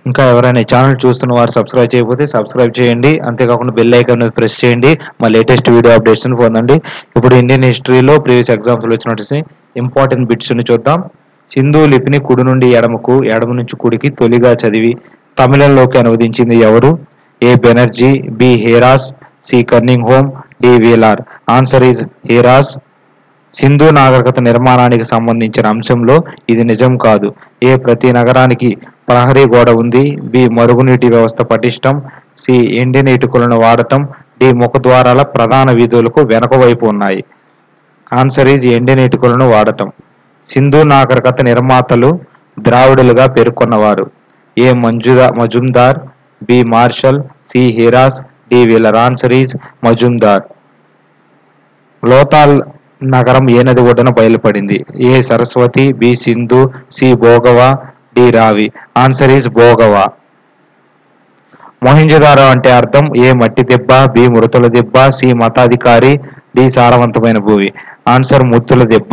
ఇంకా ఎవరైనా ఈ ఛానల్ చూస్తున్న వారు సబ్స్క్రైబ్ చేయకపోతే సబ్స్క్రైబ్ చేయండి అంతేకాకుండా బెల్ ఐకాన్ మీద ప్రెస్ చేయండి మా లేటెస్ట్ వీడియో అప్డేట్స్ పొందండి ఇప్పుడు ఇండియన్ హిస్టరీలో ప్రీవియస్ ఎగ్జామ్స్లో వచ్చినట్టు ఇంపార్టెంట్ బిట్స్ని చూద్దాం సింధు లిపిని కుడి నుండి ఎడమకు ఎడమ నుంచి కుడికి తొలిగా చదివి తమిళంలోకి అనువదించింది ఎవరు A Banerjee B Heras C Cunningham D Wheeler answer is Heras Sindhu నాగరికత నిర్మాణానికి సంబంధించిన అంశంలో ఇది నిజం కాదు ఏ ప్రతి నగరానికి ప్రహరీ గోడ ఉంది బి మరుగునీటి వ్యవస్థ పటిష్టం సి ఎండిన ఇటుకలను వాడటం డి ముఖద్వారాల ప్రధాన వీధులకు వెనక వైపు ఉన్నాయి ఆన్సర్ ఈజ్ ఎండిన ఇటుకలను వాడటం సింధు నాగరికత నిర్మాతలు ద్రావిడులుగా పేర్కొన్నవారు ఏ మంజుదా Majumdar B Marshall C Heras D Wheeler answer is Majumdar Lothal నగరం ఏ నది ఒడ్డున బయలుపడింది A Saraswati B Sindhu C Bhogava D Ravi answer is Bhogava Mohenjodaro అంటే అర్థం ఏ మట్టి దెబ్బ బి మృతుల దెబ్బ సి మతాధికారి డి సారవంతమైన భూమి ఆన్సర్ ముత్తుల దెబ్బ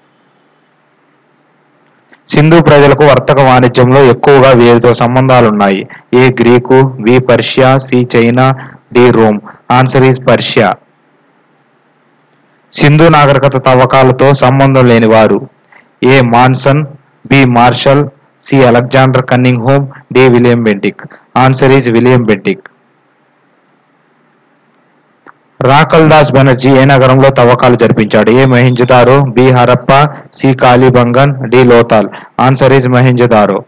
సింధు ప్రజలకు వర్తక వాణిజ్యంలో ఎక్కువగా వీరితో సంబంధాలున్నాయి A Greek B Persia C China D Rome answer is Persia Sindhu నాగరికత తవ్వకాలతో సంబంధం లేని వారు A Masson B Marshall C Alexander Cunningham D William Bentinck answer is William Bentinck Rakhal Das Banerjee ఏ నగరంలో తవ్వకాలు జరిపించాడు A Mohenjodaro B Harappa C Kalibangan D Lothal answer is Mohenjodaro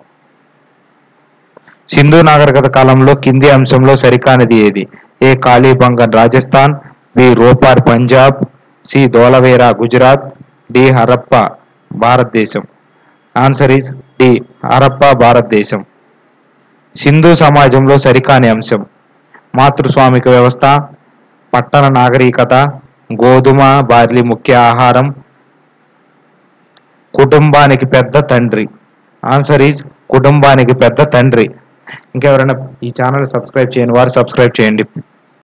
Sindhu నాగరికత కాలంలో కింది అంశంలో సరికానిది ఏది A Kalibangan Rajasthan B Ropar Punjab C ధోలవేరా Gujarat D Harappa Bharatadesam answer is D Harappa భారతదేశం సింధు సమాజంలో సరికాని అంశం మాతృస్వామిక వ్యవస్థ పట్టణ నాగరికత గోధుమ బార్లీ ముఖ్య ఆహారం కుటుంబానికి పెద్ద తండ్రి ఆన్సర్ ఈజ్ కుటుంబానికి పెద్ద తండ్రి ఇంకెవరైనా ఈ ఛానల్ సబ్స్క్రైబ్ చేయని వారు సబ్స్క్రైబ్ చేయండి